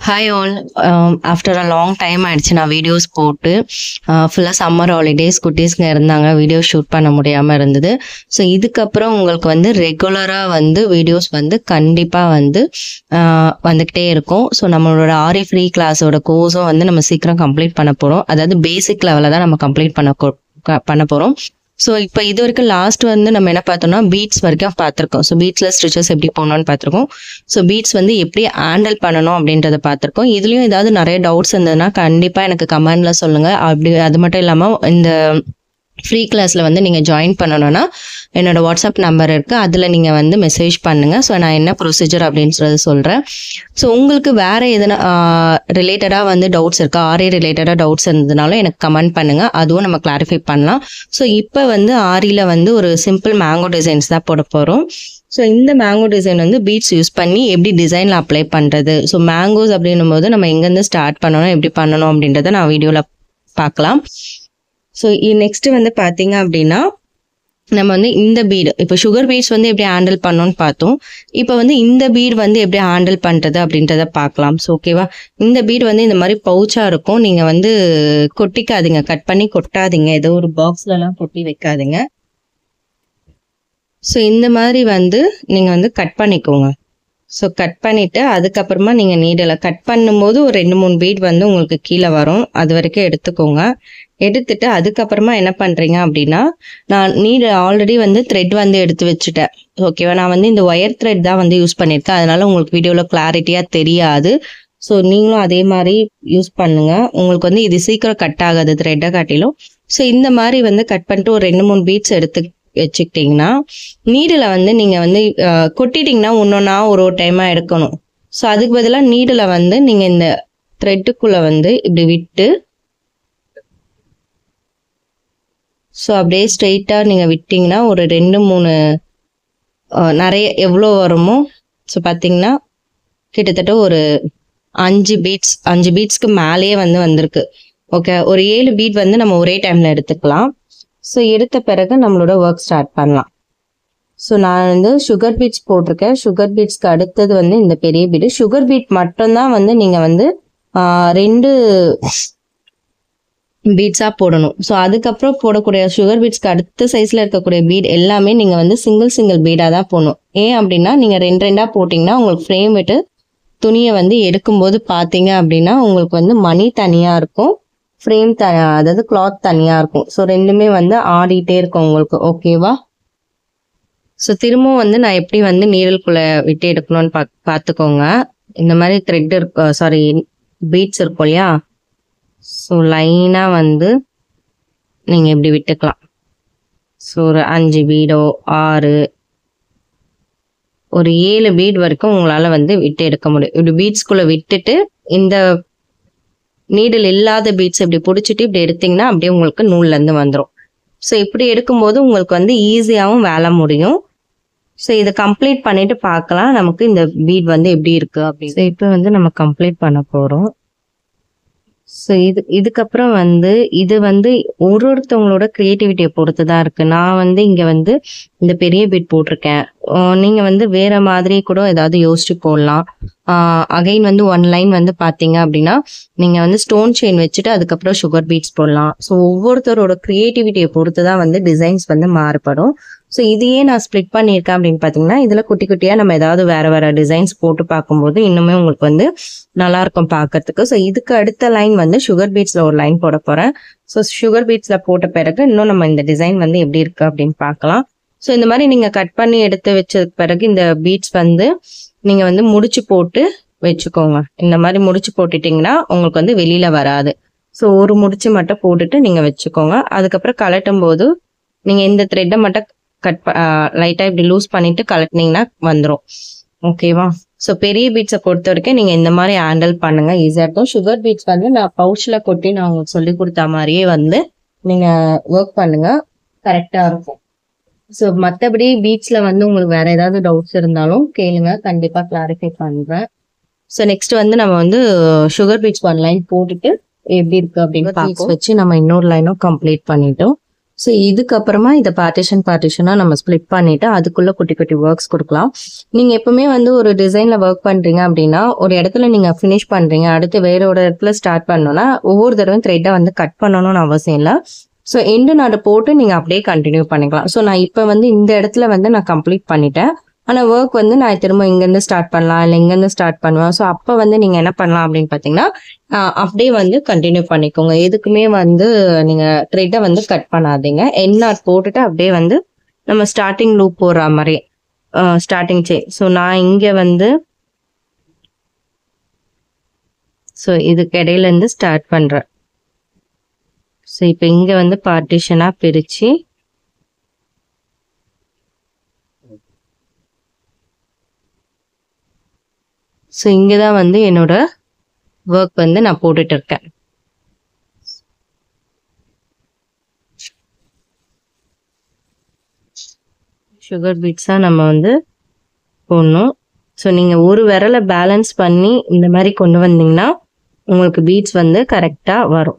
hi all after a long time ஆயிடுச்சு நான் videos போட்டு ஃபுல்லாக சம்மர் ஹாலிடேஸ் குட்டீஸ்ங்க இருந்தாங்க வீடியோ ஷூட் பண்ண முடியாமல் இருந்தது ஸோ இதுக்கப்புறம் உங்களுக்கு வந்து ரெகுலராக வந்து வீடியோஸ் வந்து கண்டிப்பாக வந்து ஆஹ் வந்துக்கிட்டே இருக்கும் ஸோ நம்மளோட ஆரி ஃப்ரீ கிளாஸோட கோர்ஸும் வந்து நம்ம சீக்கிரம் கம்ப்ளீட் பண்ண போகிறோம் அதாவது பேசிக் லெவலில் தான் நம்ம கம்ப்ளீட் பண்ண கொ- க- பண்ண போகிறோம் ஸோ இப்போ இது வரைக்கும் லாஸ்ட் வந்து நம்ம என்ன பார்த்தோம்னா பீட்ஸ் வரைக்கும் பார்த்துருக்கோம் ஸோ பீட்ஸில் ஸ்டிச்சஸ் எப்படி போடணும்னு பார்த்துருக்கோம் ஸோ பீட்ஸ் வந்து எப்படி ஹேண்டில் பண்ணணும் அப்படின்றத பார்த்துருக்கோம் இதுலேயும் ஏதாவது நிறைய டவுட்ஸ் இருந்ததுன்னா கண்டிப்பாக எனக்கு கமெண்டில் சொல்லுங்கள் அப்படி அது மட்டும் இல்லாமல் இந்த ஃப்ரீ கிளாஸில் வந்து நீங்கள் ஜாயின் பண்ணணும்னா என்னோட வாட்ஸ்அப் நம்பர் இருக்குது அதில் நீங்கள் வந்து மெசேஜ் பண்ணுங்கள் ஸோ நான் என்ன ப்ரொசீஜர் அப்படின்றது சொல்கிறேன் ஸோ உங்களுக்கு வேறு எதனா ரிலேட்டடாக வந்து டவுட்ஸ் இருக்கா ஆரே ரிலேட்டடாக டவுட்ஸ் இருந்ததுனாலும் எனக்கு கமெண்ட் பண்ணுங்கள் அதுவும் நம்ம கிளாரிஃபை பண்ணலாம் ஸோ இப்போ வந்து ஆரியில் வந்து ஒரு சிம்பிள் மேங்கோ டிசைன்ஸ் தான் போட போகிறோம் ஸோ இந்த மேங்கோ டிசைன் வந்து பீட்ஸ் யூஸ் பண்ணி எப்படி டிசைனில் அப்ளை பண்ணுறது ஸோ மேங்கோஸ் அப்படின்னும் போது நம்ம எங்கேருந்து ஸ்டார்ட் பண்ணணும் எப்படி பண்ணணும் அப்படின்றத நான் வீடியோவில் பார்க்கலாம் ஸோ நெக்ஸ்ட் வந்து பார்த்தீங்க அப்படின்னா நம்ம வந்து இந்த பீடு இப்போ சுகர் பீட்ஸ் வந்து எப்படி ஹேண்டில் பண்ணணும்னு பார்த்தோம் இப்போ வந்து இந்த பீட் வந்து எப்படி ஹேண்டில் பண்ணுறது அப்படின்றத பார்க்கலாம் ஸோ ஓகேவா இந்த பீட் வந்து இந்த மாதிரி பவுச்சாக இருக்கும் நீங்கள் வந்து கொட்டிக்காதீங்க கட் பண்ணி கொட்டாதீங்க ஏதோ ஒரு பாக்ஸ்லலாம் கொட்டி வைக்காதீங்க ஸோ இந்த மாதிரி வந்து நீங்கள் வந்து கட் பண்ணிக்கோங்க ஸோ கட் பண்ணிவிட்டு அதுக்கப்புறமா நீங்கள் நீடில் கட் பண்ணும்போது ஒரு ரெண்டு மூணு பீட் வந்து உங்களுக்கு கீழே வரும் அது வரைக்கும் எடுத்துக்கோங்க எடுத்துட்டு அதுக்கப்புறமா என்ன பண்ணுறீங்க அப்படின்னா நான் நீடு ஆல்ரெடி வந்து த்ரெட் வந்து எடுத்து வச்சுட்டேன் ஓகேவா நான் வந்து இந்த ஒயர் த்ரெட் தான் வந்து யூஸ் பண்ணியிருக்கேன் அதனால உங்களுக்கு வீடியோவில் கிளாரிட்டியாக தெரியாது ஸோ நீங்களும் அதே மாதிரி யூஸ் பண்ணுங்க உங்களுக்கு வந்து இது சீக்கிரம் கட் ஆகாது த்ரெட்டை காட்டிலும் ஸோ இந்த மாதிரி வந்து கட் பண்ணிட்டு ஒரு ரெண்டு மூணு பீட்ஸ் எடுத்து வச்சுக்கிட்டிங்கன்னா நீடில் வந்து நீங்கள் வந்து அஹ், கொட்டிட்டிங்கன்னா ஒன்றொன்னா ஒரு ஒரு டைமாக எடுக்கணும் ஸோ அதுக்கு பதிலாக நீடில் வந்து நீங்கள் இந்த த்ரெட்டுக்குள்ளே வந்து இப்படி விட்டு ஸோ அப்படியே ஸ்ட்ரெயிட்டாக நீங்கள் விட்டிங்கன்னா ஒரு ரெண்டு மூணு அஹ், நிறைய எவ்வளோ வருமோ ஸோ பார்த்தீங்கன்னா கிட்டத்தட்ட ஒரு அஞ்சு பீட்ஸ் அஞ்சு பீட்ஸ்க்கு மேலேயே வந்து வந்திருக்கு ஓகே ஒரு ஏழு பீட் வந்து நம்ம ஒரே டைமில் எடுத்துக்கலாம் ஸோ எடுத்த பிறகு நம்மளோட ஒர்க் ஸ்டார்ட் பண்ணலாம் ஸோ நான் வந்து சுகர் பீட்ஸ் போட்டிருக்கேன் சுகர் பீட்ஸ்க்கு அடுத்தது வந்து இந்த பெரிய பீடு சுகர் பீட் மட்டும்தான் வந்து நீங்கள் வந்து ஆஹ், ரெண்டு பீட்ஸாக போடணும் ஸோ அதுக்கப்புறம் போடக்கூடிய சுகர் பீட்ஸ்க்கு அடுத்த சைஸில் இருக்கக்கூடிய பீட் எல்லாமே நீங்கள் வந்து சிங்கிள் சிங்கிள் பீடாக தான் போடணும் ஏன் அப்படின்னா நீங்கள் ரெண்டு ரெண்டாக போட்டிங்கன்னா உங்களுக்கு ஃப்ரேம் விட்டு துணியை வந்து எடுக்கும்போது பார்த்தீங்க அப்படின்னா உங்களுக்கு வந்து மணி தனியாக இருக்கும் ஃப்ரேம் த அதாவது கிளாத் தனியாக இருக்கும் ஸோ ரெண்டுமே வந்து ஆடிட்டே இருக்கும் உங்களுக்கு ஓகேவா ஸோ திரும்பவும் வந்து நான் எப்படி வந்து நீரலுக்குள்ளே விட்டு எடுக்கணும்னு பா பார்த்துக்கோங்க இந்த மாதிரி த்ரெட் இருக்கு சாரி பீட்ஸ் இருக்கும் இல்லையா ஸோ லைனாக வந்து நீங்கள் இப்படி விட்டுக்கலாம் ஸோ ஒரு அஞ்சு பீடோ ஆறு ஒரு ஏழு பீட் வரைக்கும் உங்களால் வந்து விட்டு எடுக்க முடியும் இப்படி பீட்ஸ்குள்ளே விட்டுட்டு இந்த நீடில் இல்லாத பீட்ஸ் இப்படி பிடிச்சிட்டு இப்படி எடுத்தீங்கன்னா அப்படியே உங்களுக்கு நூல்லேருந்து வந்துடும் ஸோ இப்படி எடுக்கும்போது உங்களுக்கு வந்து ஈஸியாகவும் வேலை முடியும் ஸோ இதை கம்ப்ளீட் பண்ணிட்டு பார்க்கலாம் நமக்கு இந்த பீட் வந்து எப்படி இருக்கு அப்படின்னு ஸோ இப்போ வந்து நம்ம கம்ப்ளீட் பண்ண போகிறோம் ஸோ இது இதுக்கப்புறம் வந்து இது வந்து ஒரு ஒருத்தவங்களோட க்ரியேட்டிவிட்டியை பொறுத்து தான் இருக்கு நான் வந்து இங்கே வந்து இந்த பெரிய பீட் போட்டிருக்கேன் அஹ் நீங்க வந்து வேற மாதிரி கூட ஏதாவது யோசிச்சு போடலாம் அகைன் வந்து ஒன் லைன் வந்து பாத்தீங்க அப்படின்னா நீங்க வந்து ஸ்டோன் செயின் வச்சுட்டு அதுக்கப்புறம் சுகர் பீட்ஸ் போடலாம் ஸோ ஒவ்வொருத்தரோட க்ரியேட்டிவிட்டியை பொறுத்து தான் வந்து டிசைன்ஸ் வந்து மாறுபடும் ஸோ இதையே நான் ஸ்ப்ளிட் பண்ணியிருக்கேன் அப்படின்னு பார்த்தீங்கன்னா இதில் குட்டி குட்டியாக நம்ம ஏதாவது வேற வேற டிசைன்ஸ் போட்டு பார்க்கும்போது இன்னுமே உங்களுக்கு வந்து நல்லா இருக்கும் பார்க்கறதுக்கு ஸோ இதுக்கு அடுத்த லைன் வந்து சுகர் பீட்ஸில் ஒரு லைன் போட போகிறேன் ஸோ சுகர் பீட்ஸில் போட்ட பிறகு இன்னும் நம்ம இந்த டிசைன் வந்து எப்படி இருக்கு அப்படின்னு பார்க்கலாம் ஸோ இந்த மாதிரி நீங்கள் கட் பண்ணி எடுத்து வச்சதுக்கு பிறகு இந்த பீட்ஸ் வந்து நீங்கள் வந்து முடிச்சு போட்டு வச்சுக்கோங்க இந்த மாதிரி முடிச்சு போட்டுட்டிங்கன்னா உங்களுக்கு வந்து வெளியில வராது ஸோ ஒரு முடிச்சு மட்டும் போட்டுட்டு நீங்கள் வச்சுக்கோங்க அதுக்கப்புறம் கலட்டும் போது நீங்கள் இந்த த்ரெட்டை மட்டும் கட் லைட்டாக இப்படி லூஸ் பண்ணிட்டு கலட்டினீங்கன்னா வந்துடும் ஓகேவா ஸோ பெரிய பீட்ஸை பொறுத்த வரைக்கும் நீங்கள் இந்த மாதிரி ஹேண்டில் பண்ணுங்க ஈஸியாக இருக்கும் சுகர் பீட்ஸ் வந்து நான் பவுச்சில் கொட்டி நான் உங்களுக்கு சொல்லி கொடுத்த மாதிரியே வந்து நீங்கள் ஒர்க் பண்ணுங்க கரெக்டாக இருக்கும் ஸோ மற்றபடி பீட்ஸில் வந்து உங்களுக்கு வேற ஏதாவது டவுட்ஸ் இருந்தாலும் கேளுங்க கண்டிப்பாக கிளாரிஃபை பண்ணுறேன் ஸோ நெக்ஸ்ட் வந்து நம்ம வந்து சுகர் பீட்ஸ் ஒன் லைன் போட்டுட்டு எப்படி இருக்கு அப்படின்னு பீட்ஸ் வச்சு நம்ம இன்னொரு லைனும் கம்ப்ளீட் பண்ணிட்டோம் ஸோ இதுக்கப்புறமா இதை பார்ட்டிஷன் பார்ட்டிஷனாக நம்ம ஸ்ப்ளிட் பண்ணிட்டு அதுக்குள்ள குட்டி குட்டி ஒர்க்ஸ் கொடுக்கலாம் நீங்கள் எப்பவுமே வந்து ஒரு டிசைனில் ஒர்க் பண்ணுறீங்க அப்படின்னா ஒரு இடத்துல நீங்கள் ஃபினிஷ் பண்ணுறீங்க அடுத்து வேற ஒரு இடத்துல ஸ்டார்ட் பண்ணோன்னா ஒவ்வொரு தடவையும் த்ரெட்டை வந்து கட் பண்ணணும்னு அவசியம் இல்லை ஸோ எண்டு நாடு போட்டு நீங்கள் அப்படியே கண்டினியூ பண்ணிக்கலாம் ஸோ நான் இப்போ வந்து இந்த இடத்துல வந்து நான் கம்ப்ளீட் பண்ணிட்டேன் ஆனால் ஒர்க் வந்து நான் திரும்ப இங்கேருந்து ஸ்டார்ட் பண்ணலாம் இல்லை இங்கேருந்து ஸ்டார்ட் பண்ணுவேன் ஸோ அப்போ வந்து நீங்கள் என்ன பண்ணலாம் அப்படின்னு பார்த்தீங்கன்னா ஆஹ் அப்படியே வந்து கண்டினியூ பண்ணிக்கோங்க எதுக்குமே வந்து நீங்கள் த்ரெட்டை வந்து கட் பண்ணாதீங்க என் நாட் போட்டுட்டு அப்படியே வந்து நம்ம ஸ்டார்டிங் லூப் போடுற மாதிரி ஸ்டார்டிங் செயின் ஸோ நான் இங்கே வந்து ஸோ இதுக்கு இடையில இருந்து ஸ்டார்ட் பண்ணுறேன் ஸோ இப்போ இங்கே வந்து பார்ட்டிஷனாக பிரித்து ஸோ இங்கே தான் வந்து என்னோட ஒர்க் வந்து நான் போட்டுட்டு இருக்கேன் சுகர் பீட்ஸாக நம்ம வந்து போடணும் ஸோ நீங்கள் ஒரு விரலை பேலன்ஸ் பண்ணி இந்த மாதிரி கொண்டு வந்தீங்கன்னா உங்களுக்கு பீட்ஸ் வந்து கரெக்டாக வரும்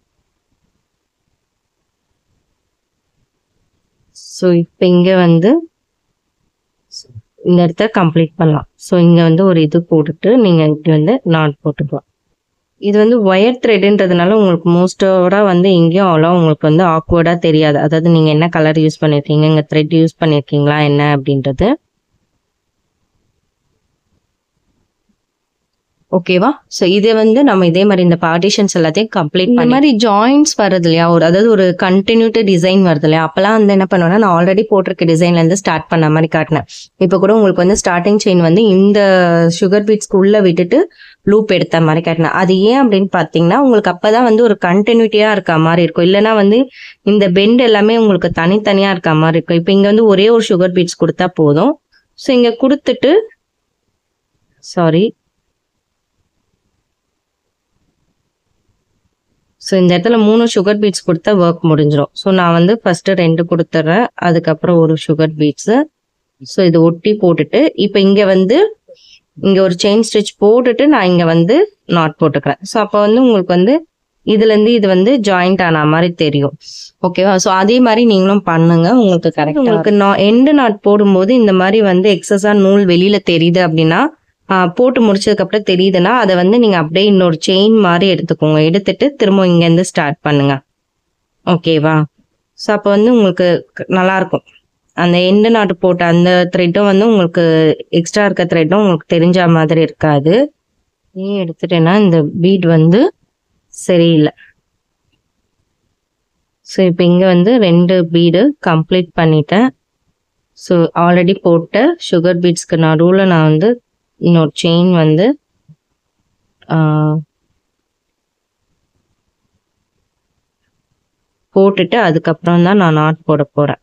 ஸோ இப்போ இங்கே வந்து இந்த இடத்த கம்ப்ளீட் பண்ணலாம் ஸோ இங்கே வந்து ஒரு இது போட்டுட்டு நீங்கள் இப்படி வந்து நாட் போட்டுக்கலாம் இது வந்து ஒயர் த்ரெட்டுன்றதுனால உங்களுக்கு மோஸ்டோட வந்து எங்கேயும் அவ்வளோ உங்களுக்கு வந்து ஆக்வர்டாக தெரியாது அதாவது நீங்கள் என்ன கலர் யூஸ் பண்ணியிருக்கீங்க இங்கே த்ரெட் யூஸ் பண்ணியிருக்கீங்களா என்ன அப்படின்றது ஓகேவா ஸோ இதை வந்து நம்ம இதே மாதிரி இந்த பார்ட்டிஷன்ஸ் எல்லாத்தையும் கம்ப்ளீட் இந்த மாதிரி ஜாயின்ஸ் வருது இல்லையா ஒரு அதாவது ஒரு கண்டினியூட்டி டிசைன் வருது இல்லையா அப்பெல்லாம் வந்து என்ன பண்ணுவேன்னா நான் ஆல்ரெடி போட்டிருக்க டிசைன்ல இருந்து ஸ்டார்ட் பண்ண மாதிரி காட்டினேன் இப்போ கூட உங்களுக்கு வந்து ஸ்டார்டிங் செயின் வந்து இந்த சுகர் பீட்ஸ்க்கு உள்ள விட்டுட்டு லூப் எடுத்த மாதிரி காட்டினேன் அது ஏன் அப்படின்னு பார்த்தீங்கன்னா உங்களுக்கு அப்பதான் வந்து ஒரு கண்டினியூட்டியா இருக்க மாதிரி இருக்கும் இல்லைன்னா வந்து இந்த பெண்ட் எல்லாமே உங்களுக்கு தனித்தனியா இருக்க மாதிரி இருக்கும் இப்போ இங்க வந்து ஒரே ஒரு சுகர் பீட்ஸ் கொடுத்தா போதும் ஸோ இங்க கொடுத்துட்டு சாரி ஸோ இந்த இடத்துல மூணு சுகர் பீட்ஸ் கொடுத்தா ஒர்க் முடிஞ்சிடும் ஸோ நான் வந்து ஃபர்ஸ்ட் ரெண்டு கொடுத்துட்றேன் அதுக்கப்புறம் ஒரு சுகர் பீட்ஸு ஸோ இது ஒட்டி போட்டுட்டு இப்போ இங்கே வந்து இங்கே ஒரு செயின் ஸ்டிச் போட்டுட்டு நான் இங்கே வந்து நாட் போட்டுக்கிறேன் ஸோ அப்போ வந்து உங்களுக்கு வந்து இதுலேருந்து இது வந்து ஜாயிண்ட் ஆன மாதிரி தெரியும் ஓகேவா ஸோ அதே மாதிரி நீங்களும் பண்ணுங்க உங்களுக்கு கரெக்ட் உங்களுக்கு நான் எண்டு நாட் போடும்போது இந்த மாதிரி வந்து எக்ஸஸாக நூல் வெளியில தெரியுது அப்படின்னா ஆஹ் போட்டு முடிச்சதுக்கு அப்புறம் தெரியுதுன்னா அதை வந்து நீங்க அப்படியே இன்னொரு செயின் மாதிரி எடுத்துக்கோங்க எடுத்துட்டு திரும்ப இங்க இருந்து ஸ்டார்ட் பண்ணுங்க ஓகேவா ஸோ அப்போ வந்து உங்களுக்கு க- நல்லா இருக்கும் அந்த எண்டு நாட்டு போட்ட அந்த த்ரெட்டும் வந்து உங்களுக்கு எக்ஸ்ட்ரா இருக்க த்ரெட்டும் உங்களுக்கு தெரிஞ்ச மாதிரி இருக்காது ஏன் எடுத்துட்டேன்னா இந்த பீட் வந்து சரியில்லை ஸோ இப்போ இங்கே வந்து ரெண்டு பீடு கம்ப்ளீட் பண்ணிட்டேன் ஸோ ஆல்ரெடி போட்ட சுகர் பீட்ஸ்க்கு நடுவில் நான் வந்து இன்னொரு செயின் வந்து ஆஹ், போட்டுட்டு அதுக்கப்புறம் தான் நான் நாட் போட போறேன்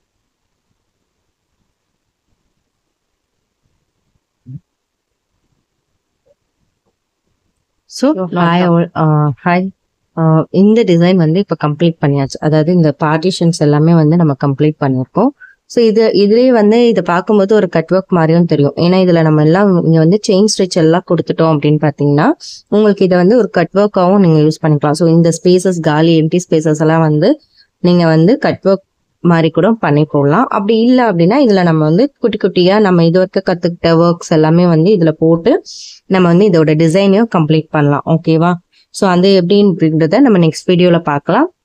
ஸோ ஹாய் ஹாய் இந்த டிசைன் வந்து இப்போ கம்ப்ளீட் பண்ணியாச்சு அதாவது இந்த பார்ட்டிஷன்ஸ் எல்லாமே வந்து நம்ம கம்ப்ளீட் பண்ணியிருக்கோம் ஸோ இது இதுலேயே வந்து இதை பார்க்கும்போது ஒரு கட் ஒர்க் மாதிரியும் தெரியும் ஏன்னா இதில் நம்ம எல்லாம் இங்கே வந்து செயின் ஸ்டிச் எல்லாம் கொடுத்துட்டோம் அப்படின்னு பார்த்தீங்கன்னா உங்களுக்கு இதை வந்து ஒரு கட் ஒர்க்காகவும் நீங்கள் யூஸ் பண்ணிக்கலாம் ஸோ இந்த ஸ்பேசஸ் காலி எம்டி ஸ்பேசஸ் எல்லாம் வந்து நீங்கள் வந்து கட் ஒர்க் மாதிரி கூட பண்ணி போடலாம் அப்படி இல்லை அப்படின்னா இதில் நம்ம வந்து குட்டி குட்டியாக நம்ம இது வரைக்கும் கற்றுக்கிட்ட ஒர்க்ஸ் எல்லாமே வந்து இதில் போட்டு நம்ம வந்து இதோட டிசைனையும் கம்ப்ளீட் பண்ணலாம் ஓகேவா ஸோ அது எப்படின்றத நம்ம நெக்ஸ்ட் வீடியோவில் பார்க்கலாம்